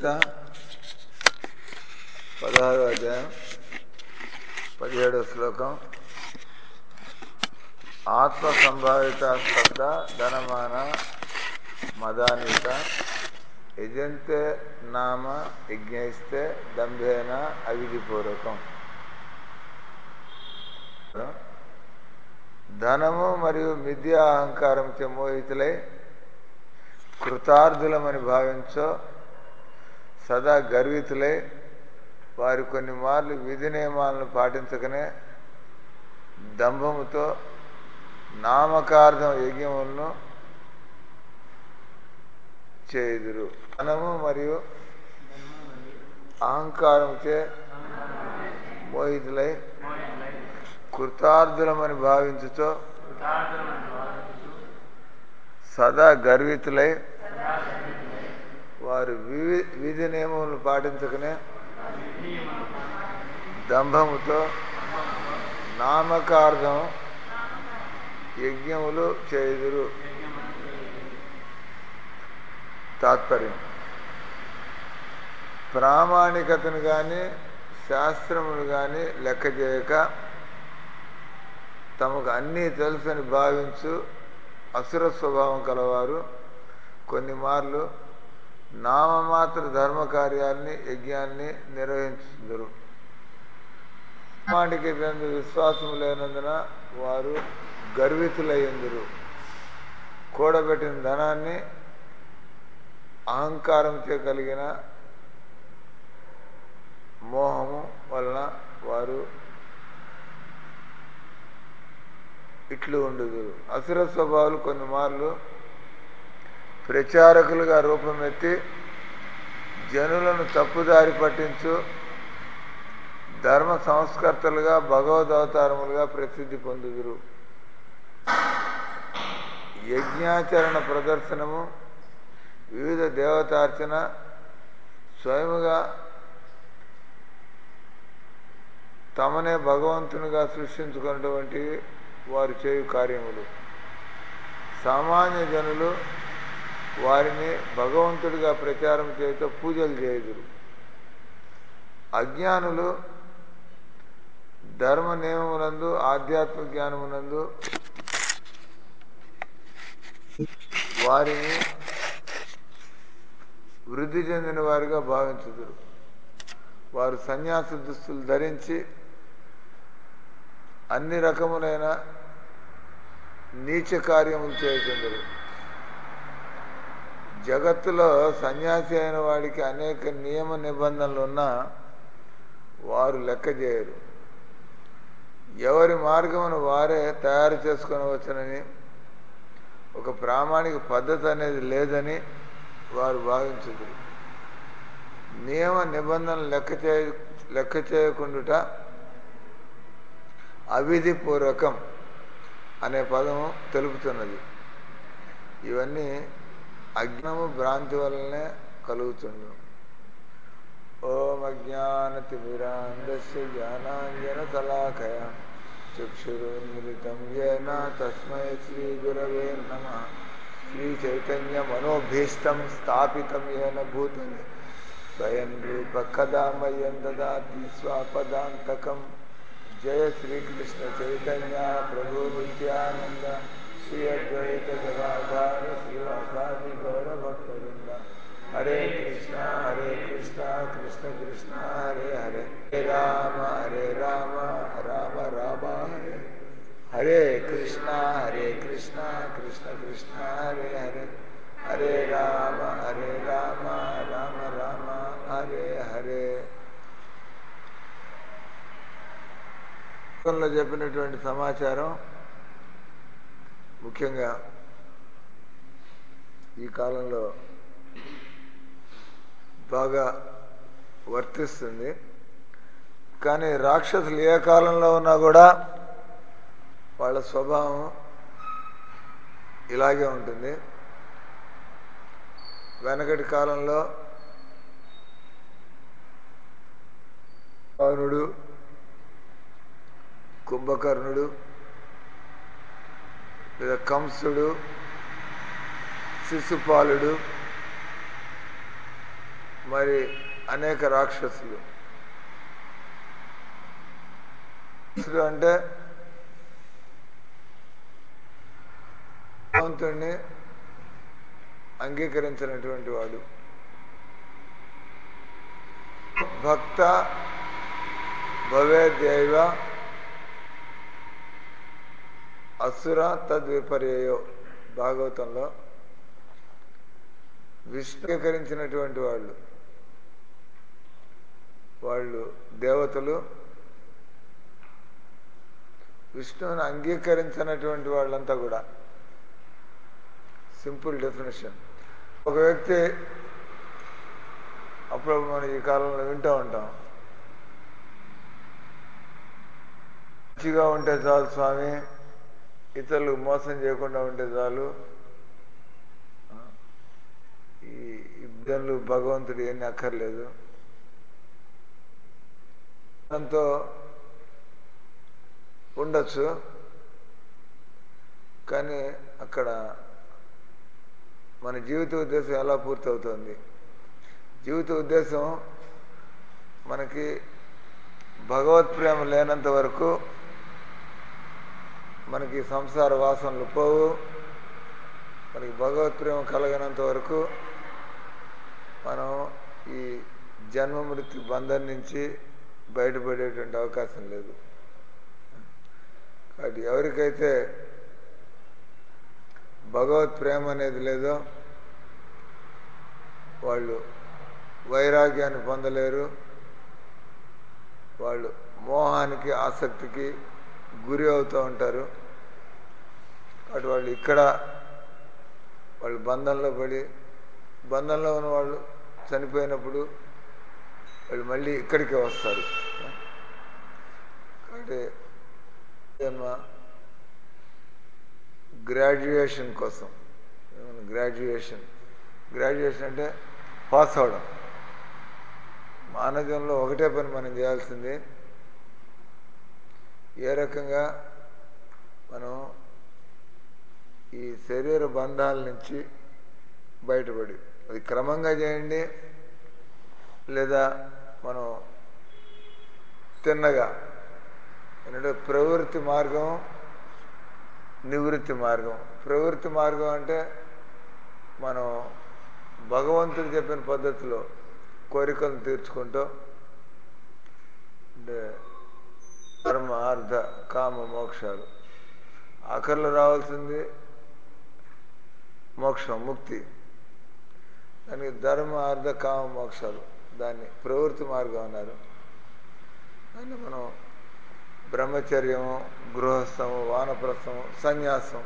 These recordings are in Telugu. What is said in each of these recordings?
గీత పదహారో అధ్యాయం పదిహేడవ శ్లోకం ఆత్మ సంభావిత శబ్ద ధనమాన మదానీత యజంతే నామ యజ్ఞయిస్తే దంభేన అవిధిపూర్వకం ధనము మరియు మిథ్యా అహంకారంతో మోహితులై కృతార్థులమని భావించో సదా గర్వితులై వారు కొన్ని మార్లు విధి నియమాలను పాటించకనే దంభముతో నామకార్థం యజ్ఞములను చేయుదురు ధనము మరియు అహంకారంచే మోహితులై కృతార్థులమని భావించుతో సదా గర్వితులై వారు వివి విధి నియమములు పాటించకనే దంభముతో నామకార్థం యజ్ఞములు చేయుదురు తాత్పర్యం ప్రామాణికతను కానీ శాస్త్రములు కానీ లెక్క చేయక తమకు అన్నీ తెలుసని భావించు అసుర స్వభావం కలవారు కొన్ని మార్లు నామమాత్ర ధర్మ కార్యాన్ని యజ్ఞాన్ని నిర్వహించుదురు మాటికి విశ్వాసం లేనందున వారు గర్వితులయ్యందురు కూడబెట్టిన ధనాన్ని అహంకారంతో కలిగిన మోహము వలన వారు ఇట్లు ఉండదు అసుర స్వభావాలు కొన్ని మార్లు ప్రచారకులుగా రూపమెత్తి జనులను తప్పుదారి పట్టించు ధర్మ సంస్కర్తలుగా భగవదవతారములుగా ప్రసిద్ధి పొందుదురు యజ్ఞాచరణ ప్రదర్శనము వివిధ దేవతార్చన స్వయముగా తమనే భగవంతునిగా సృష్టించుకున్నటువంటి వారు చేయు కార్యములు సామాన్య జనులు వారిని భగవంతుడిగా ప్రచారం చేయుతో పూజలు చేయుదురు అజ్ఞానులు ధర్మ నియమమునందు ఆధ్యాత్మ జ్ఞానమునందు వారిని వృద్ధి చెందిన వారిగా భావించుదురు వారు సన్యాస దుస్తులు ధరించి అన్ని రకములైన నీచ కార్యములు చేయుచుందరు జగత్తులో సన్యాసి అయిన వాడికి అనేక నియమ నిబంధనలు ఉన్నా వారు లెక్క చేయరు ఎవరి మార్గమును వారే తయారు చేసుకొని వచ్చనని ఒక ప్రామాణిక పద్ధతి అనేది లేదని వారు భావించుదురు నియమ నిబంధనలు లెక్క చేయ లెక్క చేయకుండుట అవిధిపూర్వకం అనే పదము తెలుపుతున్నది ఇవన్నీ అజ్ఞము భ్రాంతి వలనే కలుగుతుండు ఓం అజ్ఞానతిమిరాంధస్య జ్ఞానాంజన శలాకయ చక్షురున్మిలితం ఏన తస్మై శ్రీ గురవే నమ శ్రీ చైతన్య మనోభీష్టం స్థాపితం ఏన భూతలే స్వయం రూప కదా మయం దదాతి స్వపదాంతకం జయ శ్రీకృష్ణ చైతన్య ప్రభు నిత్యానంద శ్రీ అద్వైత గదాధార శ్రీవాసాది గౌర భక్తవృంద హరే కృష్ణ హరే కృష్ణ కృష్ణ కృష్ణ హరే హరే హరే రామ హరే రామ రామ రామ హరే హరే కృష్ణ హరే కృష్ణ కృష్ణ కృష్ణ హరే హరే హరే రామ హరే రామ రామ రామ హరే హరే లో చెప్పినటువంటి సమాచారం ముఖ్యంగా ఈ కాలంలో బాగా వర్తిస్తుంది కానీ రాక్షసులు ఏ కాలంలో ఉన్నా కూడా వాళ్ళ స్వభావం ఇలాగే ఉంటుంది వెనకటి కాలంలో పవనుడు కుంభకర్ణుడు లేదా కంసుడు శిశుపాలుడు మరి అనేక రాక్షసులు రాక్షసులు అంటే భగవంతుణ్ణి అంగీకరించినటువంటి వాడు భక్త భవేదేవ అసుర తద్విపర్యయో భాగవతంలో విష్ణుకరించినటువంటి వాళ్ళు వాళ్ళు దేవతలు విష్ణువుని అంగీకరించినటువంటి వాళ్ళంతా కూడా సింపుల్ డెఫినేషన్ ఒక వ్యక్తి అప్పుడప్పుడు మనం ఈ కాలంలో వింటూ ఉంటాం మంచిగా ఉంటే చాలు స్వామి ఇతరులకు మోసం చేయకుండా ఉంటే చాలు ఈ ఇబ్బందులు భగవంతుడు ఏమీ అక్కర్లేదు దాంతో ఉండొచ్చు కానీ అక్కడ మన జీవిత ఉద్దేశం ఎలా పూర్తవుతుంది జీవిత ఉద్దేశం మనకి భగవత్ ప్రేమ లేనంత వరకు మనకి సంసార వాసనలు పోవు మనకి భగవత్ ప్రేమ కలగనంత వరకు మనం ఈ జన్మ మృత్యు బంధం నుంచి బయటపడేటువంటి అవకాశం లేదు కాబట్టి ఎవరికైతే భగవత్ ప్రేమ అనేది లేదో వాళ్ళు వైరాగ్యాన్ని పొందలేరు వాళ్ళు మోహానికి ఆసక్తికి గురి అవుతూ ఉంటారు కాబట్టి వాళ్ళు ఇక్కడ వాళ్ళు బంధంలో పడి బంధంలో ఉన్న వాళ్ళు చనిపోయినప్పుడు వాళ్ళు మళ్ళీ ఇక్కడికే వస్తారు కాబట్టి జన్మ గ్రాడ్యుయేషన్ కోసం గ్రాడ్యుయేషన్ గ్రాడ్యుయేషన్ అంటే పాస్ అవడం మానవంలో ఒకటే పని మనం చేయాల్సింది ఏ రకంగా మనం ఈ శరీర బంధాల నుంచి బయటపడి అది క్రమంగా చేయండి లేదా మనం తిన్నగా ఎందుకంటే ప్రవృత్తి మార్గం నివృత్తి మార్గం ప్రవృత్తి మార్గం అంటే మనం భగవంతుడు చెప్పిన పద్ధతిలో కోరికలను తీర్చుకుంటూ అంటే ధర్మ అర్థ కామ మోక్షాలు ఆఖరిలో రావాల్సింది మోక్షం ముక్తి దానికి ధర్మ అర్థ కామ మోక్షాలు దాన్ని ప్రవృత్తి మార్గం అన్నారు దాన్ని మనం బ్రహ్మచర్యము గృహస్థము వానప్రస్థము సన్యాసం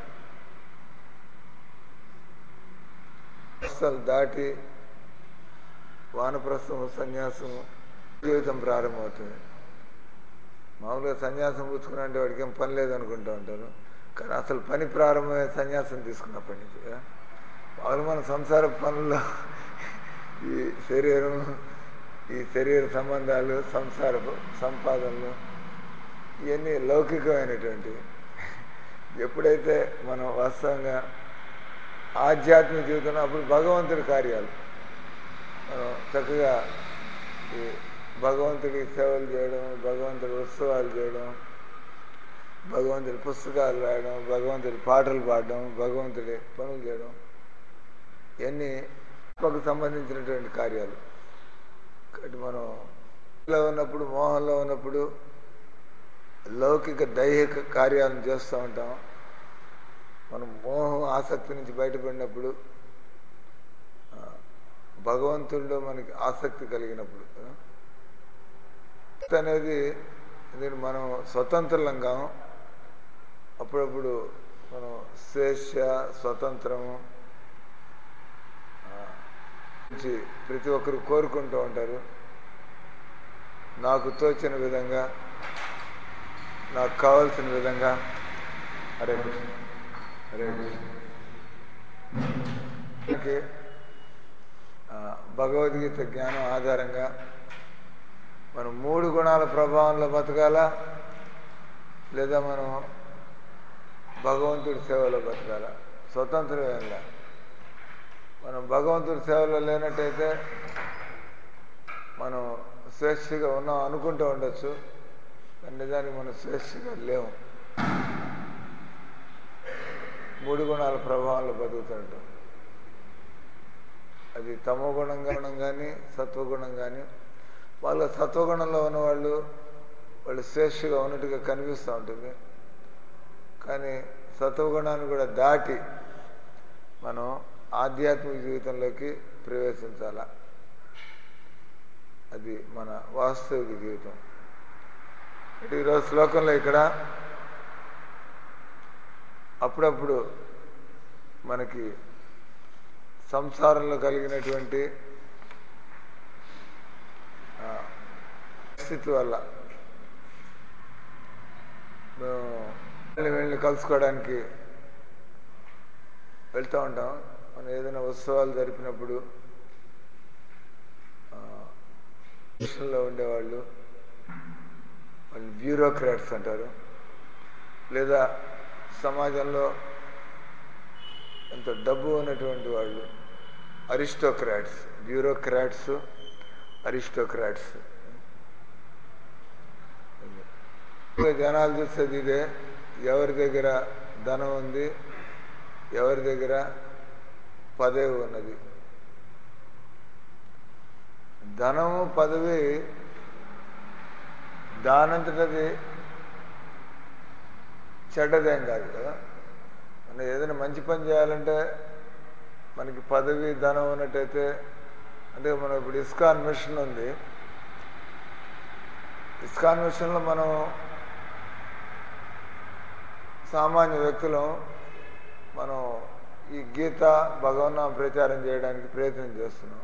అసలు దాటి వానప్రస్థము సన్యాసము జీవితం ప్రారంభమవుతుంది మామూలుగా సన్యాసం పుచ్చుకున్నా అంటే వాడికి ఏం పని లేదనుకుంటూ ఉంటారు కానీ అసలు పని ప్రారంభమే సన్యాసం తీసుకున్నప్పటి నుంచి మామూలు మన సంసార పనుల్లో ఈ శరీరం ఈ శరీర సంబంధాలు సంసార సంపాదనలు ఇవన్నీ లౌకికమైనటువంటివి ఎప్పుడైతే మనం వాస్తవంగా ఆధ్యాత్మిక జీవితంలో అప్పుడు భగవంతుడి కార్యాలు మనం చక్కగా ఈ భగవంతుడి సేవలు చేయడం భగవంతుడి ఉత్సవాలు చేయడం భగవంతుడి పుస్తకాలు రాయడం భగవంతుడి పాటలు పాడడం భగవంతుడి పనులు చేయడం ఇవన్నీ ఆత్మకు సంబంధించినటువంటి కార్యాలు కాబట్టి మనం లో ఉన్నప్పుడు మోహంలో ఉన్నప్పుడు లౌకిక దైహిక కార్యాలను చేస్తూ ఉంటాం మనం మోహం ఆసక్తి నుంచి బయటపడినప్పుడు భగవంతుడిలో మనకి ఆసక్తి కలిగినప్పుడు అనేది దీన్ని మనం స్వతంత్రంగా అప్పుడప్పుడు మనం స్వేచ్ఛ స్వతంత్రము నుంచి ప్రతి ఒక్కరు కోరుకుంటూ ఉంటారు నాకు తోచిన విధంగా నాకు కావాల్సిన విధంగా హరే కృష్ణ హరే కృష్ణ భగవద్గీత జ్ఞానం ఆధారంగా మనం మూడు గుణాల ప్రభావంలో బతకాలా లేదా మనం భగవంతుడి సేవలో బతకాలా స్వతంత్రం ఏంలా మనం భగవంతుడి సేవలో లేనట్టయితే మనం స్వేచ్ఛగా ఉన్నాం అనుకుంటూ ఉండొచ్చు కానీ నిజానికి మనం స్వేచ్ఛగా లేవు మూడు గుణాల ప్రభావంలో బతుకుతుంటాం అది తమో గుణంగా గుణం కానీ సత్వగుణం కానీ వాళ్ళ సత్వగుణంలో ఉన్నవాళ్ళు వాళ్ళు స్వేచ్ఛగా ఉన్నట్టుగా కనిపిస్తూ ఉంటుంది కానీ సత్వగుణాన్ని కూడా దాటి మనం ఆధ్యాత్మిక జీవితంలోకి ప్రవేశించాల అది మన వాస్తవిక జీవితం ఇటు ఈరోజు శ్లోకంలో ఇక్కడ అప్పుడప్పుడు మనకి సంసారంలో కలిగినటువంటి ఆ, స్థితి వల్ల మేము వెళ్ళి వెళ్ళి కలుసుకోవడానికి వెళ్తూ ఉంటాం మనం ఏదైనా ఉత్సవాలు జరిపినప్పుడు ఆ, దేశంలో ఉండేవాళ్ళు వాళ్ళు బ్యూరోక్రాట్స్ అంటారు లేదా సమాజంలో ఎంతో డబ్బు ఉన్నటువంటి వాళ్ళు అరిస్టోక్రాట్స్ బ్యూరోక్రాట్స్ అరిస్టోక్రాట్స్ జనాలు చూసేది ఇదే ఎవరి దగ్గర ధనం ఉంది ఎవరి దగ్గర పదవి ఉన్నది ధనము పదవి దానంతటది చెడ్డదేం కాదు కదా మనం ఏదైనా మంచి పని చేయాలంటే మనకి పదవి ధనం ఉన్నట్టయితే అంటే మనం ఇప్పుడు ఇస్కాన్ మిషన్ ఉంది ఇస్కాన్ మిషన్లో మనం సామాన్య వ్యక్తులం మనం ఈ గీత భగవన్నామ ప్రచారం చేయడానికి ప్రయత్నం చేస్తున్నాం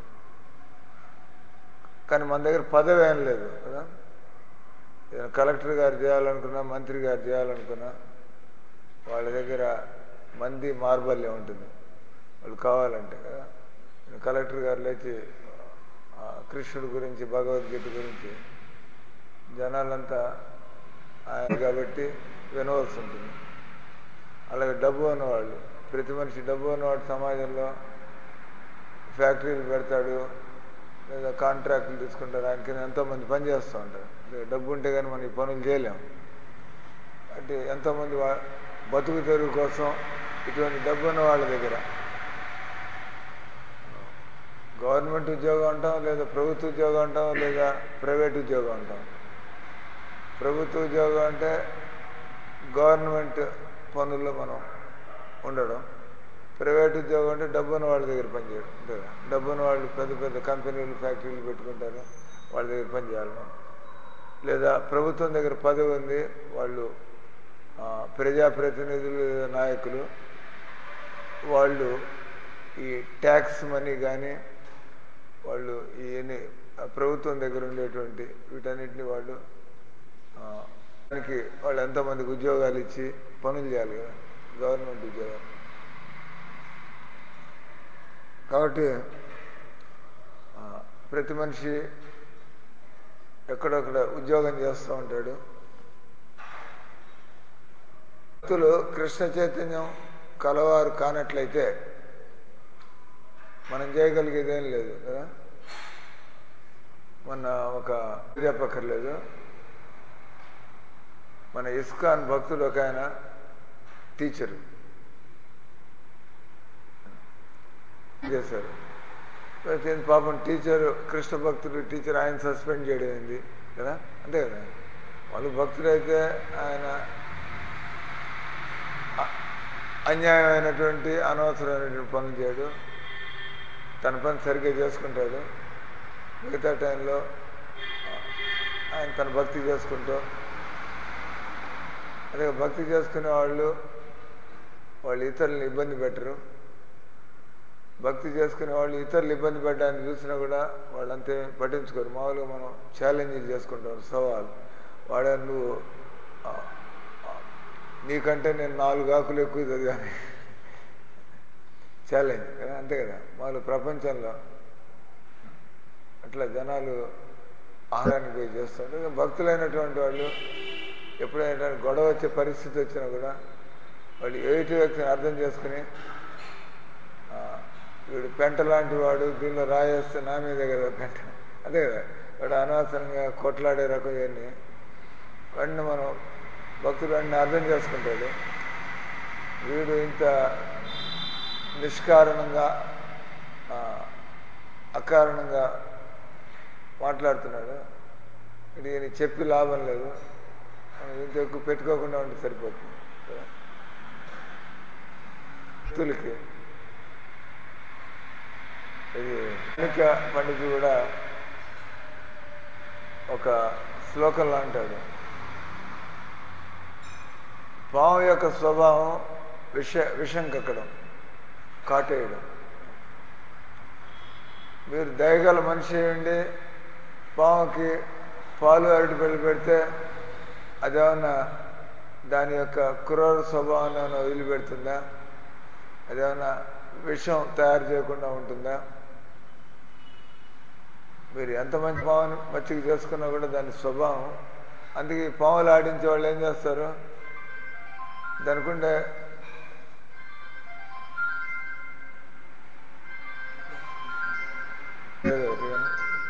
కానీ మన దగ్గర పదవి ఏం లేదు కదా ఏదైనా కలెక్టర్ గారు చేయాలనుకున్నా మంత్రి గారు చేయాలనుకున్నా వాళ్ళ దగ్గర మంది మార్బల్యం ఉంటుంది వాళ్ళు కావాలంటే కదా కలెక్టర్ గారు లేచి ఆ, కృష్ణుడి గురించి భగవద్గీత గురించి జనాలంతా ఆయన కాబట్టి వినవలసి ఉంటుంది అలాగే డబ్బు ఉన్నవాళ్ళు ప్రతి మనిషి డబ్బు ఉన్నవాడు సమాజంలో ఫ్యాక్టరీలు పెడతాడు లేదా కాంట్రాక్టులు తీసుకుంటారు ఆయన కింద ఎంతోమంది పని చేస్తూ ఉంటారు అంటే డబ్బు ఉంటే కానీ మనం ఈ పనులు చేయలేం అంటే ఎంతోమంది వా బతుకు తెరువు కోసం ఇటువంటి డబ్బు ఉన్న వాళ్ళ దగ్గర గవర్నమెంట్ ఉద్యోగం అంటాం లేదా ప్రభుత్వ ఉద్యోగం అంటాం లేదా ప్రైవేట్ ఉద్యోగం అంటాం ప్రభుత్వ ఉద్యోగం అంటే గవర్నమెంట్ పనుల్లో మనం ఉండడం ప్రైవేట్ ఉద్యోగం అంటే డబ్బున్న వాళ్ళ దగ్గర పనిచేయడం అంతే కదా డబ్బున్న వాళ్ళు పెద్ద పెద్ద కంపెనీలు ఫ్యాక్టరీలు పెట్టుకుంటారు వాళ్ళ దగ్గర పనిచేయాలి మనం. లేదా ప్రభుత్వం దగ్గర పదవి ఉంది వాళ్ళు ఆ, ప్రజాప్రతినిధులు లేదా నాయకులు వాళ్ళు ఈ ట్యాక్స్ మనీ కానీ వాళ్ళు ఈ ఎన్ని ఆ ప్రభుత్వం దగ్గర ఉండేటువంటి వీటన్నిటిని వాళ్ళు ఆ, దానికి వాళ్ళు ఎంతమందికి ఉద్యోగాలు ఇచ్చి పనులు చేయాలి కదా గవర్నమెంట్ ఉద్యోగాలు కాబట్టి ఆ, ప్రతి మనిషి ఎక్కడొక్కడ ఉద్యోగం చేస్తూ ఉంటాడు భక్తులు కృష్ణ చైతన్యం కలవారు కానట్లయితే మనం చేయగలిగేదేం లేదు కదా మొన్న ఒక చెప్పక్కర్లేదు మన ఇస్కాన్ భక్తుడు ఒక ఆయన టీచరు చేశారు అయితే పాపం టీచర్ కృష్ణ భక్తుడు టీచర్ ఆయన సస్పెండ్ చేయడం ఏంది కదా అంతే కదా వాళ్ళు భక్తుడైతే ఆయన అ- అన్యాయమైనటువంటి అనవసరమైనటువంటి పనులు చేయడు తన పని సరిగ్గా చేసుకుంటాడు మిగతా టైంలో ఆ, ఆయన తన భక్తి చేసుకుంటూ అదే భక్తి చేసుకునే వాళ్ళు వాళ్ళు ఇతరులను ఇబ్బంది పెట్టరు భక్తి చేసుకునే వాళ్ళు ఇతరులు ఇబ్బంది పెట్టడానికి చూసినా కూడా వాళ్ళంతే పట్టించుకోరు మామూలుగా మనం ఛాలెంజ్లు చేసుకుంటాం సవాల్ వాడే నువ్వు ఆ, ఆ, నీకంటే నేను నాలుగు ఆకులు ఎక్కువ చదివాను ఛాలెంజ్ కదా అంతే కదా మామూలు ప్రపంచంలో అట్లా జనాలు ఆహారానికి పోయి చేస్తుంటారు భక్తులైనటువంటి వాళ్ళు ఎప్పుడైనా గొడవ వచ్చే పరిస్థితి వచ్చినా కూడా వాళ్ళు ఎదుటి వ్యక్తిని అర్థం చేసుకుని ఆ, వీడు పెంట లాంటి వాడు దీనిలో రాయేస్తే నా మీదే కదా పెంట అదే కదా వాడు అనవసరంగా కొట్లాడే రకం ఇవన్నీ వాడిని మనం భక్తుడు వాడిని అర్థం చేసుకుంటాడు వీడు ఇంత నిష్కారణంగా ఆ, అకారణంగా మాట్లాడుతున్నాడు ఇది ఈయన చెప్పి లాభం లేదు మనం ఇంత ఎక్కువ పెట్టుకోకుండా ఉంటే సరిపోతుంది కదా. భక్తులకి ఇది కనిక పండితుడు కూడా ఒక శ్లోకంలో అంటాడు పాము యొక్క స్వభావం విష విషం కక్కడం కాటేయడం మీరు దయగల మనిషి ఉండి పాముకి పాలు అరటి పళ్ళు పెడితే అదేమన్నా దాని యొక్క క్రూర స్వభావాన్ని ఏమైనా వదిలిపెడుతుందా అదేమన్నా విషం తయారు చేయకుండా ఉంటుందా మీరు ఎంత మంచి పావును మచ్చిక చేసుకున్నా కూడా దాని స్వభావం అందుకే ఈ పాములు ఆడించే వాళ్ళు ఏం చేస్తారు దానికుండే లేదు ఒకటి కానీ.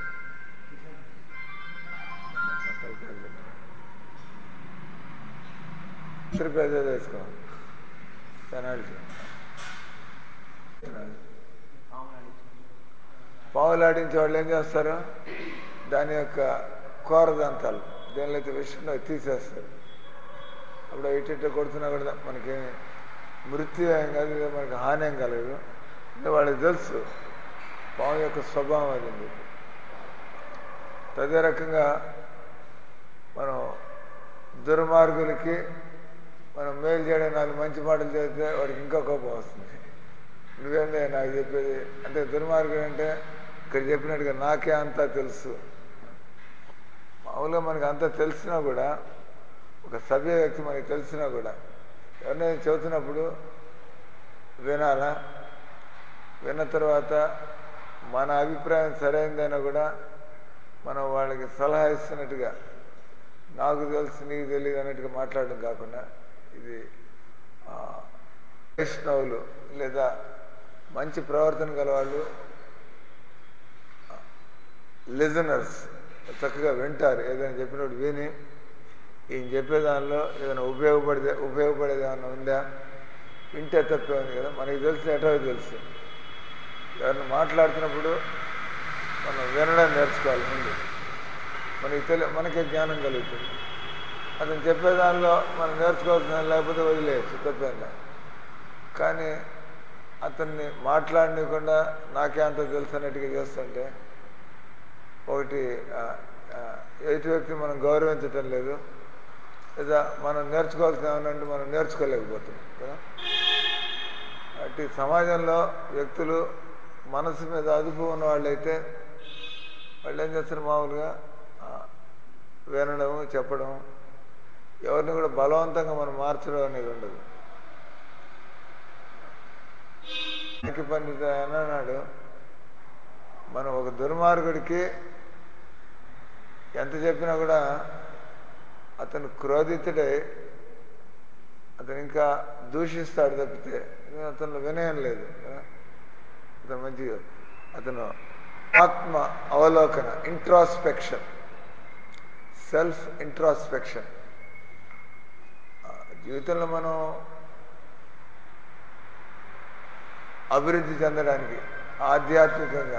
తిరుపతి ఏదో వేసుకో తెనాలి పావులు ఆడించే వాళ్ళు ఏం చేస్తారు దాని యొక్క కూరదంతాలు దేనిలో అయితే విషయంలో అవి తీసేస్తారు అప్పుడు ఇటు కొడుతున్నా కూడా మనకి మృత్యు ఏం కాదు ఇది మనకి హాని ఏం కలగదు అంటే వాళ్ళకి తెలుసు పాము యొక్క స్వభావం అది అని చెప్పి అదే రకంగా మనం దుర్మార్గులకి మనం మేలు చేయడం నాలుగు మంచి మాటలు చేస్తే వాడికి ఇంకా కోపం వస్తుంది నువ్వేందే నాకు చెప్పేది అంటే దుర్మార్గుడు అంటే ఇక్కడ చెప్పినట్టుగా నాకే అంతా తెలుసు మామూలుగా మనకి అంతా తెలిసినా కూడా ఒక సభ్య వ్యక్తి మనకి తెలిసినా కూడా ఎవరినైనా చెబుతున్నప్పుడు వినాలా విన్న తర్వాత మన అభిప్రాయం సరైనదైనా కూడా మనం వాళ్ళకి సలహా ఇస్తున్నట్టుగా నాకు తెలుసు నీకు తెలియదు అన్నట్టుగా మాట్లాడడం కాకుండా ఇది ఆ, వైష్ణవులు లేదా మంచి ప్రవర్తన గల వాళ్ళు లిజనర్స్ చక్కగా వింటారు ఏదైనా చెప్పినప్పుడు విని ఈయన చెప్పే దానిలో ఏదైనా ఉపయోగపడితే ఉపయోగపడేది ఏమైనా ఉందా వింటే తప్పే ఉంది కదా మనకి తెలిసి ఎటో తెలుసు ఎవరిని మాట్లాడుతున్నప్పుడు మనం వినడం నేర్చుకోవాలి ముందు మనకి తెలి మనకే జ్ఞానం కలుగుతుంది అతను చెప్పే దానిలో మనం నేర్చుకోవాల్సిన లేకపోతే వదిలేయచ్చు తప్పేందా కానీ అతన్ని మాట్లాడనీయకుండా నాకే అంత తెలుసు అన్నట్టుగా చేస్తుంటే ఒకటి ఆ, ఆ, ఎదుటి వ్యక్తిని మనం గౌరవించటం లేదు లేదా మనం నేర్చుకోవాల్సిన ఏమన్నా మనం నేర్చుకోలేకపోతున్నాం కదా అటు సమాజంలో వ్యక్తులు మనసు మీద అదుపు ఉన్న వాళ్ళైతే వాళ్ళు ఏం చేస్తారు మామూలుగా ఆ, వినడం చెప్పడం ఎవరిని కూడా బలవంతంగా మనం మార్చడం అనేది ఉండదు వెనక్కి పండిత అని అన్నాడు మనం ఒక దుర్మార్గుడికి ఎంత చెప్పినా కూడా అతను క్రోధితుడై అతను ఇంకా దూషిస్తాడు తప్పితే అతను వినయం లేదు కదా? అతను మంచిగా అతను ఆత్మ అవలోకన ఇంట్రాస్పెక్షన్ సెల్ఫ్ ఇంట్రాస్పెక్షన్ జీవితంలో మనం అభివృద్ధి చెందడానికి ఆధ్యాత్మికంగా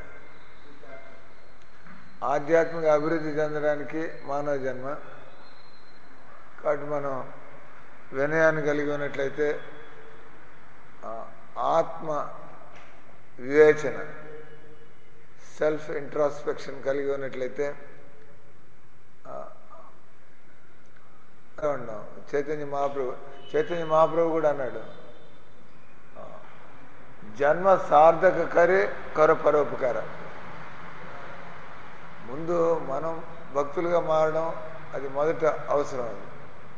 ఆధ్యాత్మిక అభివృద్ధి చెందడానికి మానవ జన్మ కాబట్టి మనం వినయాన్ని కలిగి ఉన్నట్లయితే ఆ, ఆత్మ వివేచన సెల్ఫ్ ఇంట్రాస్పెక్షన్ కలిగి ఉన్నట్లయితే ఆ, ఉన్నాం చైతన్య మహాప్రభు చైతన్య మహాప్రభు కూడా అన్నాడు ఆ, జన్మ సార్థక కరే కర పరోపకార ముందు మనం భక్తులుగా మారడం అది మొదట అవసరం అది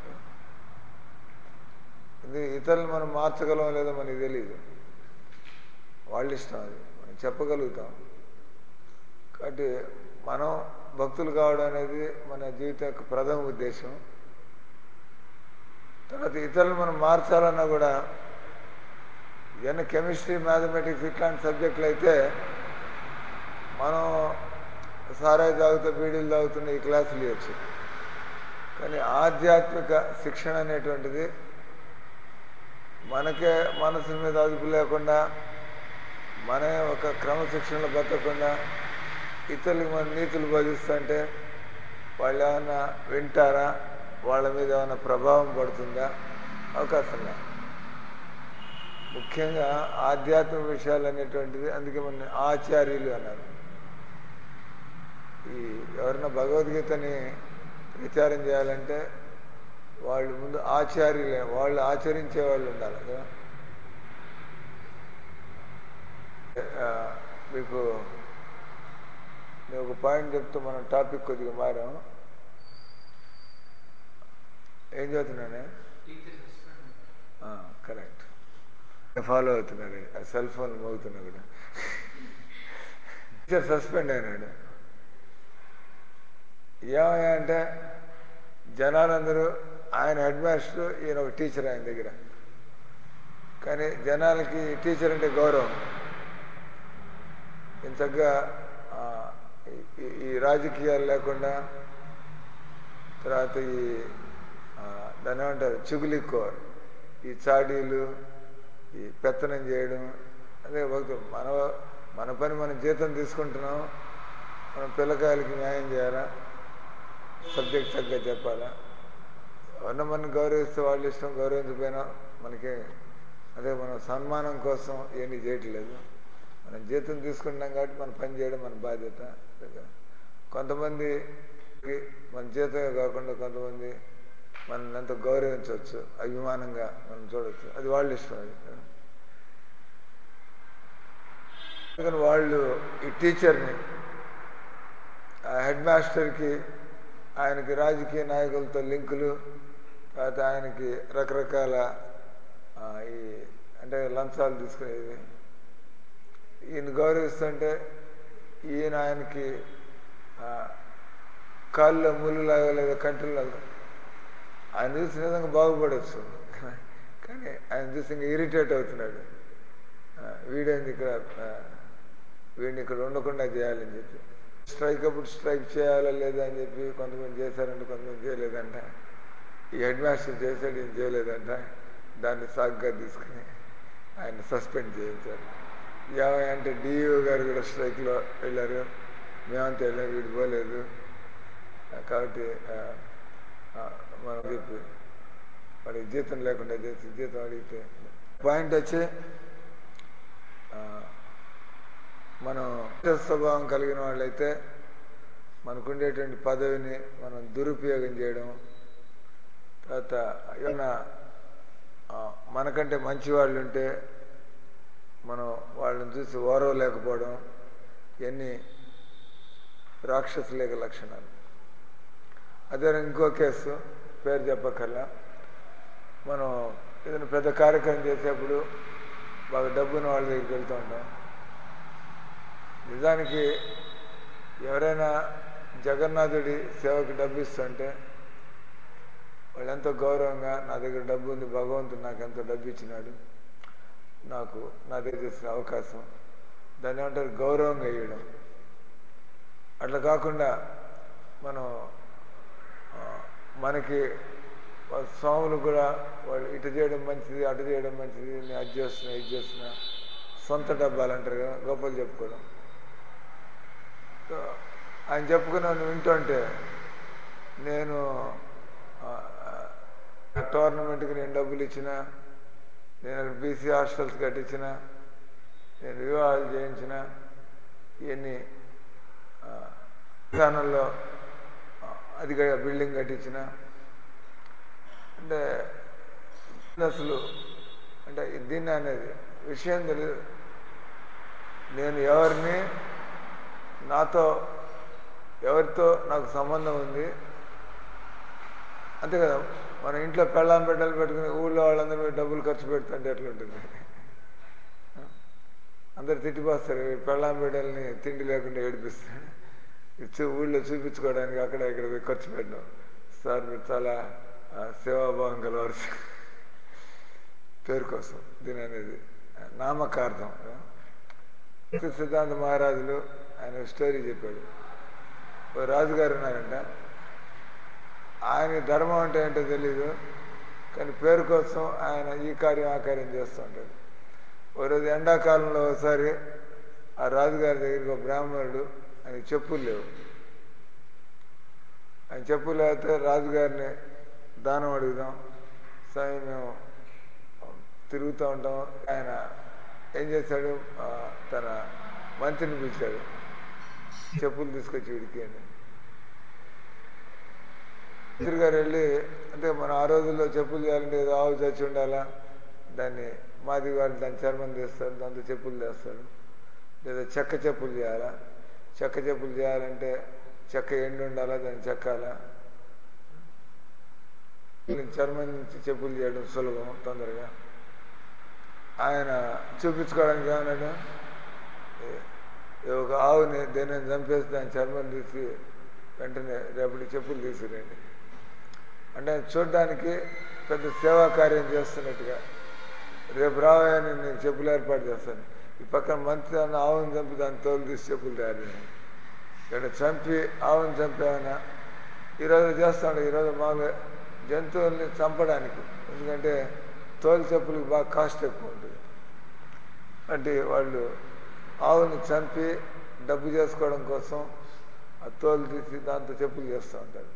ఇది ఇతరులను మనం మార్చగలం లేదో మనకి తెలియదు వాళ్ళ ఇష్టం అది మనం చెప్పగలుగుతాం కాబట్టి మనం భక్తులు కావడం అనేది మన జీవితం యొక్క ప్రథమ ఉద్దేశం తర్వాత ఇతరులను మనం మార్చాలన్నా కూడా ఇవన్నీ కెమిస్ట్రీ మ్యాథమెటిక్స్ ఇట్లాంటి సబ్జెక్టులు అయితే మనం సారాయి తాగుతూ బీడీలు తాగుతున్న ఈ క్లాసులు ఇవ్వచ్చు కానీ ఆధ్యాత్మిక శిక్షణ అనేటువంటిది మనకే మనసు మీద అదుపు లేకుండా మనమే ఒక క్రమశిక్షణలో బతకకుండా ఇతరులకు మన నీతులు బోధిస్తుంటే వాళ్ళు ఏమైనా వింటారా వాళ్ళ మీద ఏమైనా ప్రభావం పడుతుందా అవకాశం లేదు ముఖ్యంగా ఆధ్యాత్మిక విషయాలు అనేటువంటిది అందుకే మన ఆచార్యులు అన్నారు ఈ ఎవరైనా భగవద్గీతని ప్రచారం చేయాలంటే వాళ్ళు ముందు ఆచార్యులే వాళ్ళు ఆచరించే వాళ్ళు ఉండాలి కదా ఆ, మీకు నేను ఒక పాయింట్ చెప్తూ మనం టాపిక్ కొద్దిగా మారాం ఏం చదువుతున్నానే కరెక్ట్ ఫాలో అవుతున్నాడు ఆ సెల్ ఫోన్ మోగుతున్నా కూడా టీచర్ సస్పెండ్ అయినాడు ఏమయ్యా అంటే జనాలందరూ ఆయన హెడ్ మాస్టర్ ఈయన ఒక టీచర్ ఆయన దగ్గర కానీ జనాలకి టీచర్ అంటే గౌరవం ఇంతగా ఆ, ఈ- ఈ రాజకీయాలు లేకుండా తర్వాత ఈ ఆ, దాన్ని ఏమంటారు చుగులి కోర్ ఈ చాడీలు ఈ పెత్తనం చేయడం అదే ఒక మన మన పని మనం జీతం తీసుకుంటున్నాం మనం పిల్లకాయలకి న్యాయం చేయాలా సబ్జెక్ట్ తగ్గ చెప్పాలా ఎవరన్నా మనం గౌరవిస్తే వాళ్ళు ఇష్టం గౌరవించకపోయినా మనకి అదే మనం సన్మానం కోసం ఏమీ చేయట్లేదు మనం జీతం తీసుకుంటున్నాం కాబట్టి మన పని చేయడం మన బాధ్యత కొంతమంది మన జీతమే కాకుండా కొంతమంది మనల్ని ఎంతో గౌరవించవచ్చు అభిమానంగా మనం చూడవచ్చు అది వాళ్ళ ఇష్టం అది అందుకని వాళ్ళు ఈ టీచర్ని ఆ హెడ్ మాస్టర్కి ఆయనకి రాజకీయ నాయకులతో లింకులు తర్వాత ఆయనకి రకరకాల ఆ, ఈ అంటే లంచాలు తీసుకునేది ఈయన గౌరవిస్తుంటే ఈయన ఆయనకి ఆ, కాళ్ళలో ముళ్ళు లాగా లేదా కంటిలో లాగా ఆయన చూసి నిజంగా బాగుపడవచ్చు కానీ ఆయన చూసి ఇంకా ఇరిటేట్ అవుతున్నాడు ఆ, వీడేంది ఇక్కడ ఆ, వీడిని ఇక్కడ ఉండకుండా చేయాలని చెప్పి స్ట్రైక్ అప్పుడు స్ట్రైక్ చేయాలా లేదా అని చెప్పి కొంతమంది చేశారంట కొంతమంది చేయలేదంట ఈ హెడ్ మాస్టర్ చేశాడు ఈయన చేయలేదంట దాన్ని సాగ్గా తీసుకుని ఆయన సస్పెండ్ చేయించారు ఏమై అంటే డిఈఓ గారు కూడా స్ట్రైక్లో వెళ్ళారు మేమంతా వెళ్ళాం వీడు పోలేదు ఆ, కాబట్టి ఆ, ఆ, మనం చెప్పి వాడికి జీతం లేకుండా చేసి జీతం అడిగితే పాయింట్ వచ్చి ఆ, మనం స్వభావం కలిగిన వాళ్ళైతే మనకుండేటువంటి పదవిని మనం దురుపయోగం చేయడం తర్వాత ఏమైనా ఆ, మనకంటే మంచి వాళ్ళు ఉంటే మనం వాళ్ళని చూసి ఓరవలేకపోవడం ఇవన్నీ రాక్షసులేక లక్షణాలు అదే ఇంకో కేసు పేరు చెప్పక్కర్లా మనం ఏదైనా పెద్ద కార్యక్రమం చేసేప్పుడు బాగా డబ్బున్న వాళ్ళ దగ్గరికి వెళ్తూ ఉంటాం నిజానికి ఎవరైనా జగన్నాథుడి సేవకు డబ్బు ఇస్తుంటే వాళ్ళు ఎంతో గౌరవంగా నా దగ్గర డబ్బు ఉంది భగవంతుడు నాకు ఎంతో డబ్బు ఇచ్చినాడు నాకు నా దగ్గర చేసిన అవకాశం దాన్ని ఏమంటారు గౌరవంగా ఇవ్వడం అట్లా కాకుండా మనం ఆ, మనకి వాళ్ళ స్వాములు కూడా వాళ్ళు ఇటు చేయడం మంచిది అటు చేయడం మంచిది నేను అది చేస్తున్నా ఇది చేస్తున్నా సొంత డబ్బాలు అంటారు కదా గొప్పలు చెప్పుకోవడం సో ఆయన చెప్పుకున్న వింటుంటే నేను ఆ, ఆ, టోర్నమెంట్కి నేను డబ్బులు ఇచ్చిన నేను అక్కడ బీసీ హాస్టల్స్ కట్టించిన నేను వివాహాలు చేయించిన ఇవన్నీ ఆ, స్థానంలో ఆ, అది క- బిల్డింగ్ కట్టించిన అంటే అసలు అంటే దీన్ని అనేది విషయం తెలియదు నేను ఎవరిని నాతో ఎవరితో నాకు సంబంధం ఉంది అంతే కదా మన ఇంట్లో పెళ్ళాం బిడ్డలు పెట్టుకుని ఊళ్ళో వాళ్ళందరూ పోయి డబ్బులు ఖర్చు పెడుతుంటే ఎట్లుంటుంది అందరు తిట్టిపోస్తారు పెళ్ళాం బిడ్డల్ని తిండి లేకుండా ఏడిపిస్తాడు ఇచ్చి ఊళ్ళో చూపించుకోవడానికి అక్కడ ఇక్కడ పోయి ఖర్చు పెట్టడం సార్ మీరు చాలా ఆ, సేవాభావం కలవారు పేరు కోసం దీని అనేది ఆ, నామకార్థం ఆ. సిద్ధాంత మహారాజులు ఆయన ఒక స్టోరీ చెప్పాడు ఓ రాజుగారు ఉన్నారంట ఆయన ధర్మం అంటే ఏంటో తెలీదు కానీ పేరు కోసం ఆయన ఈ కార్యం ఆ కార్యం చేస్తూ ఉంటాడు ఓ రోజు ఎండాకాలంలో ఒకసారి ఆ రాజుగారి దగ్గరికి ఒక బ్రాహ్మణుడు ఆయన చెప్పులు లేవు ఆయన చెప్పులు లేకపోతే రాజుగారిని దానం అడుగుదాం స్వామి మేము తిరుగుతూ ఉంటాం ఆయన ఏం చేశాడు ఆ, తన మంత్రిని పిలిచాడు చెప్పులు తీసుకొచ్చి వీడికి అని మంత్రి గారు వెళ్ళి అంటే మనం ఆ రోజుల్లో చెప్పులు చేయాలంటే ఏదో ఆవు చచ్చి ఉండాలా దాన్ని మాది వాళ్ళు దాని చర్మం తీస్తారు దాంతో చెప్పులు చేస్తారు లేదా చెక్క చెప్పులు చేయాలా చెక్క చెప్పులు చేయాలంటే చెక్క ఎండు ఉండాలా దాన్ని చెక్కాలా చర్మం నుంచి చెప్పులు చేయడం సులభం తొందరగా ఆయన చూపించుకోవడానికి ఏమన్నాడు ఏ- ఏ ఒక ఆవుని దేని చంపేసి దాని చర్మం తీసి వెంటనే రేపటి చెప్పులు తీసుకురండి అంటే ఆయన చూడడానికి పెద్ద సేవా కార్యం చేస్తున్నట్టుగా రేపు రావాయని నేను చెప్పులు ఏర్పాటు చేస్తాను ఈ పక్కన మంత్రి అన్న ఆవుని చంపి దాన్ని తోలు తీసి చెప్పులు తయారు చేయండి ఇక్కడ చంపి ఆవుని చంపేమన్నా ఈరోజు చేస్తాడు ఈరోజు మామూలుగా జంతువుల్ని చంపడానికి ఎందుకంటే తోలు చెప్పులకు బాగా కాస్ట్ ఎక్కువ ఉంటుంది అంటే వాళ్ళు ఆవుని చంపి డబ్బు చేసుకోవడం కోసం ఆ తోలు తీసి దాంతో చెప్పులు చేస్తూ ఉంటారు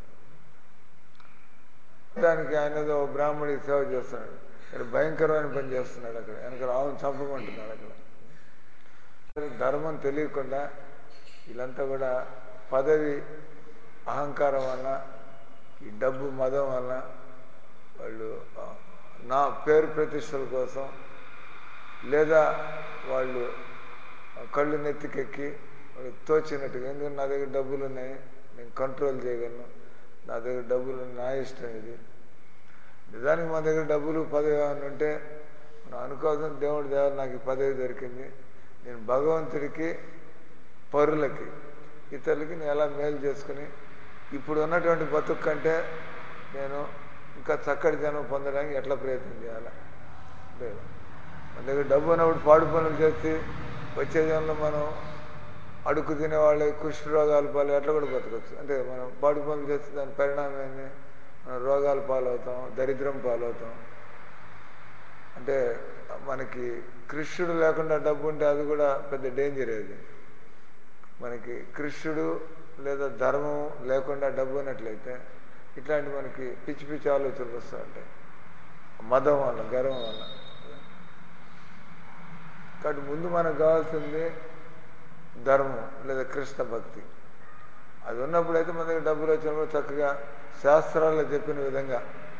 దానికి ఆయన ఏదో ఓ బ్రాహ్మడికి సేవ చేస్తున్నాడు ఇక్కడ భయంకరమైన పని చేస్తున్నాడు అక్కడ వెనక ఆవును చంపమంటున్నాడు అక్కడ ధర్మం తెలియకుండా వీళ్ళంతా కూడా పదవి అహంకారం వల్ల ఈ డబ్బు మదం వల్ల వాళ్ళు ఆ, నా పేరు ప్రతిష్టల కోసం లేదా వాళ్ళు ఆ కళ్ళు నెత్తికెక్కి వాళ్ళకి తోచినట్టుగా ఎందుకంటే నా దగ్గర డబ్బులు ఉన్నాయి నేను కంట్రోల్ చేయగలను నా దగ్గర డబ్బులు నా ఇష్టం ఇది నిజానికి మా దగ్గర డబ్బులు పదవి ఏమైనా ఉంటే మనం అనుకోవాల్సిన దేవుడి దేవాలి నాకు ఈ పదవి దొరికింది నేను భగవంతుడికి పరులకి ఇతరులకి నేను ఎలా మేలు చేసుకుని ఇప్పుడు ఉన్నటువంటి బతుకు కంటే నేను ఇంకా చక్కటి జనం పొందడానికి ఎట్లా ప్రయత్నం చేయాలా లేదు మన దగ్గర డబ్బు ఉన్నప్పుడు పాడు పనులు చేసి వచ్చే జనంలో మనం అడుగు తినే వాళ్ళ కుష్ఠ రోగాల పాలు ఎట్లా కూడా బతకచ్చు అంటే మనం పాడు పనులు చేస్తే దాని పరిణామం ఏంది మనం రోగాల పాలవుతాం దరిద్రం పాలవుతాం అంటే మనకి కృష్ణుడు లేకుండా డబ్బు ఉంటే అది కూడా పెద్ద డేంజర్ అది మనకి కృష్ణుడు లేదా ధర్మం లేకుండా డబ్బు ఉన్నట్లయితే ఇట్లాంటి మనకి పిచ్చి పిచ్చి ఆలోచనలు వస్తూ ఉంటాయి మదం వల్ల గర్వం వల్ల కాబట్టి ముందు మనకు కావాల్సింది ధర్మం లేదా కృష్ణ భక్తి అది ఉన్నప్పుడైతే మన దగ్గర డబ్బులు వచ్చినప్పుడు చక్కగా శాస్త్రాల్లో చెప్పిన విధంగా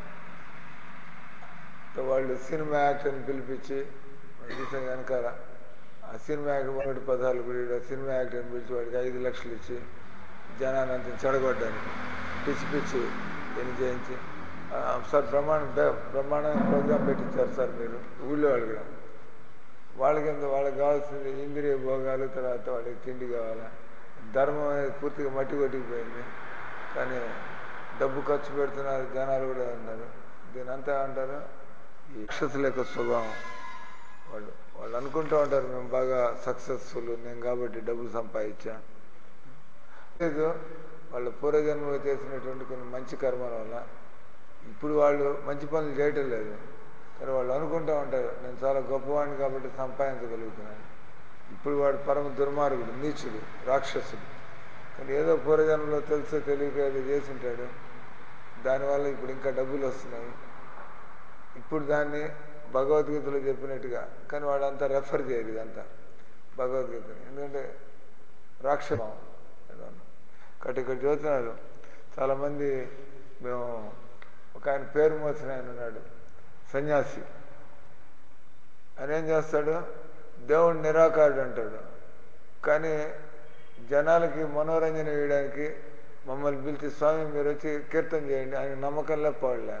వాళ్ళు సినిమా యాక్టర్ని పిలిపించి చూసిన వెనకాల ఆ సినిమా యాక్టర్ మొదటి పదాలు కూడా సినిమా యాక్టర్ని పిలిచి వాడికి ఐదు లక్షలు ఇచ్చి జనాన్ని అంత చెడగొట్టడానికి పిచ్చి పిచ్చి ఎన్ని చేయించి ఆ, సార్ బ్రహ్మాండ బ్రహ్మాండమైన ప్రోగ్రామ్ పెట్టించారు సార్ మీరు ఊళ్ళో వాళ్ళు కూడా వాళ్ళకి ఎంత వాళ్ళకి కావాల్సింది ఇంద్రియ భోగాలు తర్వాత వాళ్ళకి తిండి కావాలా ధర్మం అనేది పూర్తిగా మట్టి కొట్టుకుపోయింది కానీ డబ్బు ఖర్చు పెడుతున్నారు జనాలు కూడా ఉన్నారు దీని అంతా అంటారు ఈ అక్షతుల యొక్క స్వభావం వాళ్ళు వాళ్ళు అనుకుంటూ ఉంటారు మేము బాగా సక్సెస్ఫుల్ నేను కాబట్టి డబ్బులు సంపాదించా లేదు వాళ్ళ పూర్వజన్మలో చేసినటువంటి కొన్ని మంచి కర్మల వల్ల ఇప్పుడు వాళ్ళు మంచి పనులు చేయటం లేదు కానీ వాళ్ళు అనుకుంటూ ఉంటారు నేను చాలా గొప్పవాడిని కాబట్టి సంపాదించగలుగుతున్నాను ఇప్పుడు వాడు పరమ దుర్మార్గుడు నీచుడు రాక్షసుడు కానీ ఏదో పూర్వజన్మలో తెలుసో తెలియక ఏదో చేసి ఉంటాడు దానివల్ల ఇప్పుడు ఇంకా డబ్బులు వస్తున్నాయి ఇప్పుడు దాన్ని భగవద్గీతలో చెప్పినట్టుగా కానీ వాళ్ళంతా రెఫర్ చేయరు ఇదంతా భగవద్గీతని ఎందుకంటే రాక్షసం కాబట్టి ఇక్కడ చూస్తున్నారు చాలామంది మేము ఒక ఆయన పేరు మోసిన ఆయన ఉన్నాడు సన్యాసి ఆయన ఏం చేస్తాడు దేవుడు నిరాకారుడు అంటాడు కానీ జనాలకి మనోరంజన వేయడానికి మమ్మల్ని పిలిచి స్వామి మీరు వచ్చి కీర్తన చేయండి ఆయన నమ్మకం లేకపోవట్లే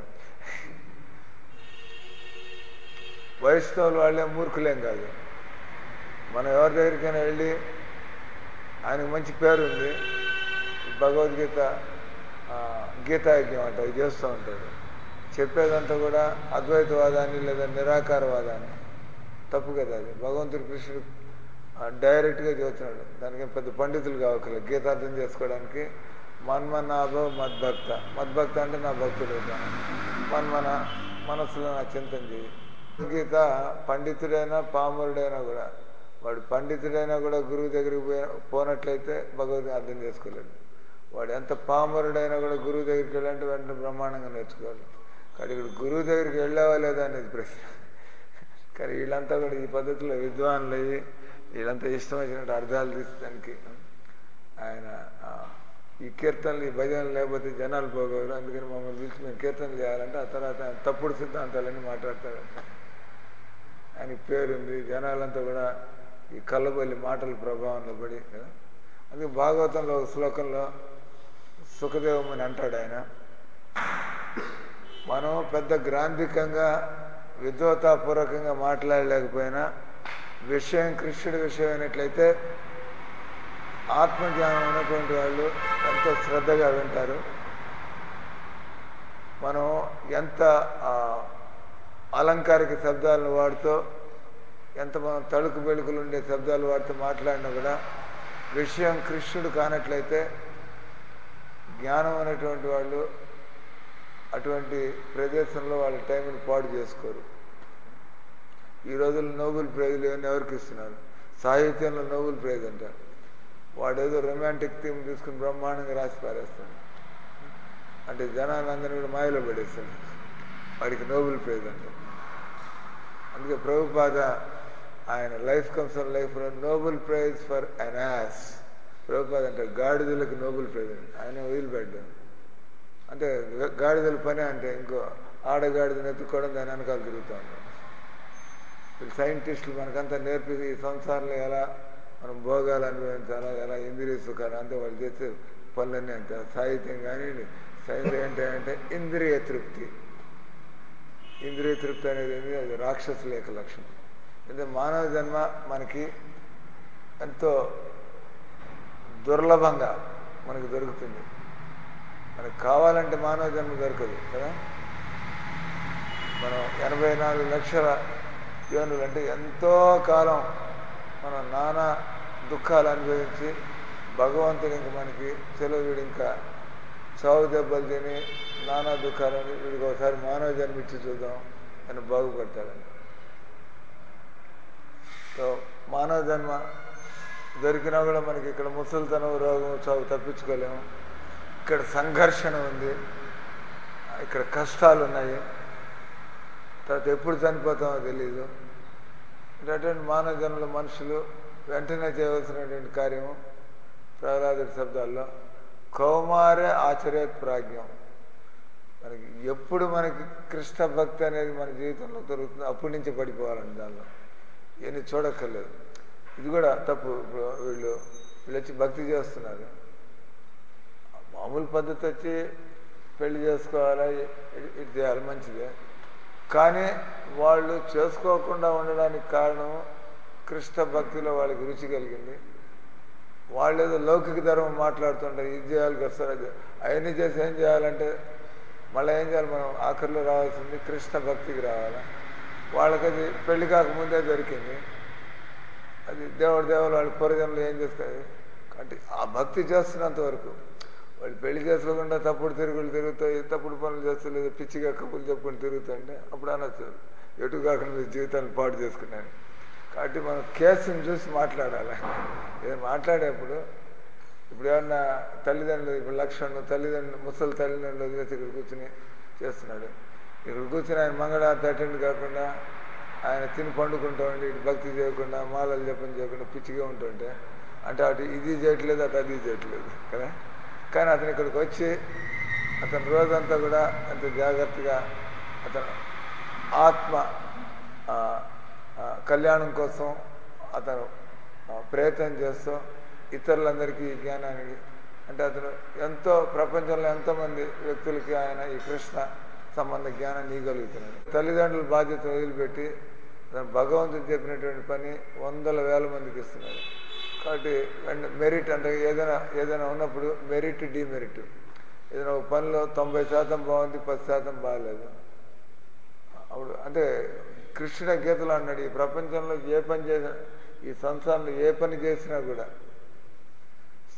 వైష్ణవులు వాళ్ళే మూర్ఖులేం కాదు మనం ఎవరి దగ్గరికైనా వెళ్ళి ఆయనకు మంచి పేరు ఉంది భగవద్గీత ఆ, గీతాయజ్ఞం అంట అది చేస్తూ ఉంటాడు చెప్పేదంతా కూడా అద్వైతవాదాన్ని లేదా నిరాకారవాదాన్ని తప్పు కదా అది భగవంతుడు కృష్ణుడు ఆ, డైరెక్ట్గా చెబుతున్నాడు దానికి పెద్ద పండితులు కావక్కర్లేదు గీతార్థం చేసుకోవడానికి మన్మనాభో మద్భక్త మద్భక్త అంటే నా భక్తుడు మన్మన మనసులో నా చింతన చేయి గీత పండితుడైనా పామరుడైనా కూడా వాడు పండితుడైనా కూడా గురువు దగ్గరికి పోయి పోనట్లయితే భగవద్గీత అర్థం చేసుకోలేడు వాడు ఎంత పామరుడైనా కూడా గురువు దగ్గరికి వెళ్ళాలంటే వెంటనే బ్రహ్మాండంగా నేర్చుకోవాలి కానీ ఇక్కడ గురువు దగ్గరికి వెళ్ళావా లేదా అనేది ప్రశ్న కానీ వీళ్ళంతా కూడా ఈ పద్ధతిలో విద్వాన్లు అయ్యి వీళ్ళంతా ఇష్టం వచ్చినట్టు అర్థాలు తీసడానికి ఆయన ఆ, ఈ కీర్తనలు ఈ భజనలు లేకపోతే జనాలు పోగలరు అందుకని మమ్మల్ని పిలిచి మేము కీర్తనలు చేయాలంటే ఆ తర్వాత ఆయన తప్పుడు సిద్ధాంతాలన్నీ మాట్లాడతారు ఆయనకి పేరుంది జనాలంతా కూడా ఈ కళ్ళబల్లి మాటల ప్రభావంలో పడి కదా అందుకే భాగవతంలో ఒక శ్లోకంలో సుఖదేవమని అంటాడు ఆయన మనం పెద్ద గ్రాంధికంగా విద్వతాపూర్వకంగా మాట్లాడలేకపోయినా విషయం కృష్ణుడి విషయం అయినట్లయితే ఆత్మజ్ఞానం ఉన్నటువంటి వాళ్ళు ఎంతో శ్రద్ధగా వింటారు మనం ఎంత ఆ, అలంకారిక శబ్దాలను వాడుతూ ఎంత మనం తళుకు బెళుకులు ఉండే శబ్దాలు వాడుతూ మాట్లాడినా కూడా విషయం కృష్ణుడు కానట్లయితే జ్ఞానం అనేటువంటి వాళ్ళు అటువంటి ప్రదేశంలో వాళ్ళ టైంని పాడు చేసుకోరు ఈ రోజుల్లో నోబెల్ ప్రైజులు ఏమైనా ఎవరికి ఇస్తున్నారు సాహిత్యంలో నోబెల్ ప్రైజ్ అంటారు వాడేదో రొమాంటిక్ థీమ్ తీసుకుని బ్రహ్మాండంగా రాసి పారేస్తాడు అంటే జనాలందరినీ కూడా మాయలో పడేస్తాడు వాడికి నోబెల్ ప్రైజ్ అంటారు అందుకే ప్రభుపాద ఆయన life comes on life Nobel prize for an ass Prabhupada అంటే గాడిదలకు నోబెల్ ప్రైజ్ అని ఆయన వదిలిపెట్టాడు అంటే గా- గాడిదల పని అంటే ఇంకో ఆడగాడిదని ఎత్తుకోవడం దాని వెనకాల తిరుగుతూ ఉంటాం వీళ్ళు సైంటిస్టులు మనకంతా నేర్పి ఈ సంసారంలో ఎలా మనం భోగాలు అనుభవించాలా ఎలా ఇంద్రియ సుఖాలు అంతే వాళ్ళు చేసే పనులన్నీ అంతే సాహిత్యం కానీ సైన్స్ ఏంటి అంటే ఇంద్రియ తృప్తి ఇంద్రియ తృప్తి అనేది ఏంది? అది రాక్షసుల యొక్క లక్షణం అంటే మానవ జన్మ మనకి ఎంతో దుర్లభంగా మనకు దొరుకుతుంది మనకు కావాలంటే మానవ జన్మ దొరకదు కదా మనం ఎనభై నాలుగు లక్షల యోనులు అంటే ఎంతో కాలం మనం నానా దుఃఖాలు అనుభవించి భగవంతుని ఇంక మనకి సెలవు వీడు ఇంకా చావు దెబ్బలు తిని నానా దుఃఖాలని వీడికి ఒకసారి మానవ జన్మ ఇచ్చి చూద్దాం అని బాగుపడతాడని సో మానవ జన్మ దొరికినా కూడా మనకి ఇక్కడ ముసలితనం రోగం చావు తప్పించుకోలేము ఇక్కడ సంఘర్షణ ఉంది ఇక్కడ కష్టాలు ఉన్నాయి తర్వాత ఎప్పుడు చనిపోతామో తెలియదు అటువంటి మానవ జన్మల మనుషులు వెంటనే చేయవలసినటువంటి కార్యము ప్రహ్లాదుడి శబ్దాల్లో కౌమారే ఆచరేత్ ప్రాజ్ఞం మనకి ఎప్పుడు మనకి కృష్ణ భక్తి అనేది మన జీవితంలో దొరుకుతుందో అప్పటి నుంచి పడిపోవాలండి దానిలో ఇవన్నీ చూడక్కర్లేదు ఇది కూడా తప్పు ఇప్పుడు వీళ్ళు వీళ్ళు వచ్చి భక్తి చేస్తున్నారు మామూలు పద్ధతి వచ్చి పెళ్లి చేసుకోవాలా ఇ- ఇది చేయాలి మంచిదే కానీ వాళ్ళు చేసుకోకుండా ఉండడానికి కారణం కృష్ణ భక్తిలో వాళ్ళకి రుచి కలిగింది వాళ్ళు ఏదో లౌకిక ధర్మం మాట్లాడుతుంటారు ఇది చేయాలి కదా సార్ అది అవన్నీ చేసి ఏం చేయాలంటే మళ్ళీ ఏం చేయాలి మనం ఆఖరిలో రావాల్సింది కృష్ణ భక్తికి రావాలి వాళ్ళకి అది పెళ్లి కాకముందే దొరికింది అది దేవుడు దేవుడు వాళ్ళ పూర్వజన్లు ఏం చేస్తారు అంటే ఆ భక్తి చేస్తున్నంత వరకు వాళ్ళు పెళ్లి చేసుకోకుండా తప్పుడు తిరుగులు తిరుగుతాయి తప్పుడు పనులు చేస్తూ లేదా పిచ్చిగా కప్పులు చెప్పుకొని తిరుగుతుంటే అప్పుడు అనొచ్చు ఎటు కాకుండా మీ జీవితాన్ని పాడు చేసుకున్నాను కాబట్టి మనం కేసుని చూసి మాట్లాడాలి ఇది మాట్లాడేప్పుడు ఇప్పుడు ఏమన్నా తల్లిదండ్రులు ఇప్పుడు లక్ష్మణ్ తల్లిదండ్రులు ముసలి తల్లిదండ్రులు వదిలేసి ఇక్కడ కూర్చుని చేస్తున్నాడు ఇక్కడ కూర్చుని ఆయన మంగళారతి అటెండ్ కాకుండా ఆయన తిని పండుకుంటూ ఉండి ఇటు భక్తి చేయకుండా మాలలు జపం చేయకుండా పిచ్చిగా ఉంటుంటే అంటే అటు ఇది చేయట్లేదు అటు అది చేయట్లేదు కదా కానీ అతను ఇక్కడికి వచ్చి అతను రోజంతా కూడా ఎంతో జాగ్రత్తగా అతను ఆత్మ ఆ, ఆ, కళ్యాణం కోసం అతను ఆ, ప్రయత్నం చేస్తూ ఇతరులందరికీ ఈ జ్ఞానానికి అంటే అతను ఎంతో ప్రపంచంలో ఎంతోమంది వ్యక్తులకి ఆయన ఈ కృష్ణ సంబంధ జ్ఞానాన్ని ఇవ్వగలుగుతున్నాడు తల్లిదండ్రుల బాధ్యత వదిలిపెట్టి అతను భగవంతుడు చెప్పినటువంటి పని వందల వేల మందికి ఇస్తున్నాడు కాబట్టి మెరిట్ అంటే ఏదైనా ఏదైనా ఉన్నప్పుడు మెరిట్ డిమెరిట్ ఏదైనా ఒక పనిలో తొంభై శాతం బాగుంది పది శాతం బాగాలేదు అప్పుడు అంటే కృష్ణుడ గీతలో అన్నాడు ఈ ప్రపంచంలో ఏ పని చేసినా ఈ సంసారంలో ఏ పని చేసినా కూడా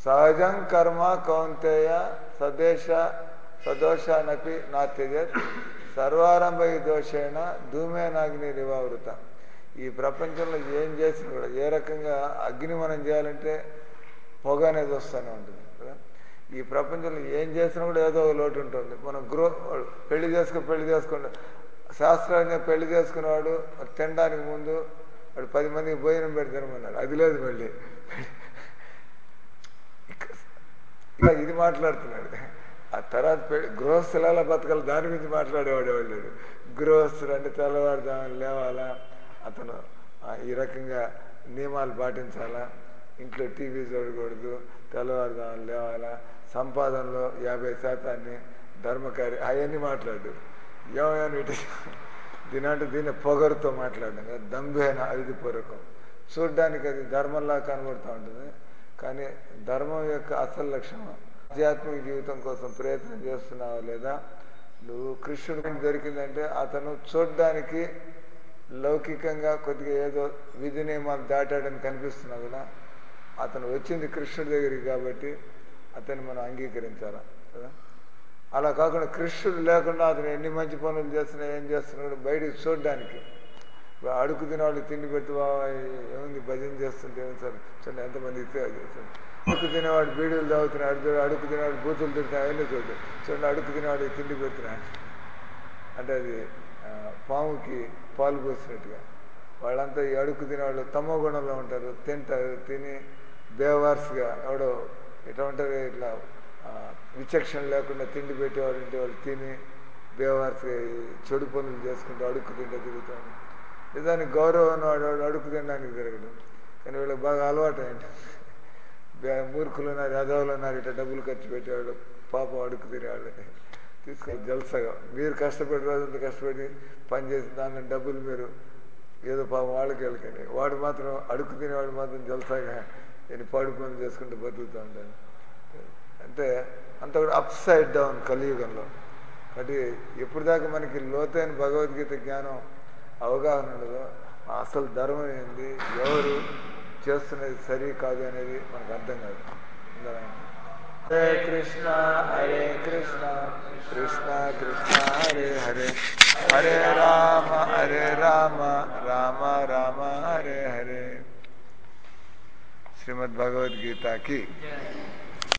సహజం కర్మ కౌంతేయ సదేశ సదోషానపి నా త్యజత్ సర్వారంభ ఈ దోషేణ ధూమేనాగ్ని రివావృత ఈ ప్రపంచంలో ఏం చేసినా కూడా ఏ రకంగా అగ్ని మనం చేయాలంటే పొగ అనేది వస్తూనే ఉంటుంది కదా ఈ ప్రపంచంలో ఏం చేసినా కూడా ఏదో ఒక లోటు ఉంటుంది మనం గ్రో పెళ్లి చేసుకుని పెళ్లి చేసుకుంటే శాస్త్రంగా పెళ్లి చేసుకునేవాడు తినడానికి ముందు వాడు పది మందికి భోజనం పెట్టి తినమన్నాడు అది లేదు మళ్ళీ ఇలా ఇది మాట్లాడుతున్నాడు ఆ తర్వాత పె- గృహస్థులు ఎలా బతకాలి దాని గురించి మాట్లాడేవాడు ఎవడు గృహస్థులు అంటే తెల్లవారుజామున లేవాలా అతను ఆ, ఈ రకంగా నియమాలు పాటించాలా ఇంట్లో టీవీ చూడకూడదు తెల్లవారుజామున లేవాలా సంపాదనలో యాభై శాతాన్ని ధర్మకార్య అవన్నీ మాట్లాడు ఏమైనా ఇటు దీనంటే దీన్ని పొగరుతో మాట్లాడడం కదా దంభేన అవిధిపూర్వకం చూడ్డానికి అది ధర్మంలా కనబడుతూ ఉంటుంది కానీ ధర్మం యొక్క అసలు లక్షణం ఆధ్యాత్మిక జీవితం కోసం ప్రయత్నం చేస్తున్నావా లేదా నువ్వు కృష్ణుడికి దొరికిందంటే అతను చూడ్డానికి లౌకికంగా కొద్దిగా ఏదో విధి నియమాలు దాటాడని కనిపిస్తున్నా కూడా అతను వచ్చింది కృష్ణుడి దగ్గరికి కాబట్టి అతన్ని మనం అంగీకరించాలా కదా అలా కాకుండా కృష్ణుడు లేకుండా అతను ఎన్ని మంచి పనులు చేస్తున్నా ఏం చేస్తున్నాడు బయటికి చూడడానికి ఇప్పుడు అడుగు తినేవాళ్ళు తిండి పెట్టి బావా ఏముంది భజన చేస్తుంటే ఏమి సార్ చూడండి ఎంతమంది ఇస్తే అది చేస్తుంది అడుగు తినేవాడు బీడీలు తాగుతున్నాడు చూడు అడుగు తినేవాడు బూతులు తింటున్నాడు అవన్నీ చూడు చూడండి అడుగు తినేవాడు తిండి పెడుతున్నాడు అంటే అది ఆ, పాముకి పాలు పోసినట్టుగా వాళ్ళంతా ఈ అడుగు తినేవాళ్ళు తమో గుణంలో ఉంటారు తింటారు తిని బేవార్స్గా ఎవడో ఇట్లా ఉంటారు ఇట్లా ఆ, విచక్షణ లేకుండా తిండి పెట్టేవాడు ఉంటే వాళ్ళు తిని బేవార్స్గా ఈ చెడు పనులు చేసుకుంటూ అడుక్కు తింటూ తిరుగుతాడు నిజానికి గౌరవం వాడు వాడు అడుక్కు తినడానికి తిరగడు కానీ వీళ్ళకి బాగా అలవాటు అయింది బే- మూర్ఖులు ఉన్నారు యదవులు ఉన్నారు ఇట్లా డబ్బులు ఖర్చు పెట్టేవాళ్ళు పాపం అడుక్కు తినేవాళ్ళు తీసుకొని జల్సగా మీరు కష్టపడి రోజంతా కష్టపడి పని చేసి దాని డబ్బులు మీరు ఏదో పాపం వాళ్ళకి వెళ్ళకండి వాడు మాత్రం అడుక్కు తినేవాడు మాత్రం జల్సాగా నేను పాడు పనులు చేసుకుంటూ బతుకుతూ ఉంటాను అంటే అంత కూడా అప్ సైడ్ డౌన్ కలియుగంలో కాబట్టి ఎప్పుడు దాకా మనకి లోతైన భగవద్గీత జ్ఞానం అవగాహన ఉండదో అసలు ధర్మం ఏంది ఎవరు చేస్తున్నది సరి కాదు అనేది మనకు అర్థం కాదు ఉందా? హరే కృష్ణ హరే కృష్ణ కృష్ణ కృష్ణ హరే హరే హరే రామ హరే రామ రామ రామ హరే హరే శ్రీమద్ భగవద్గీతకి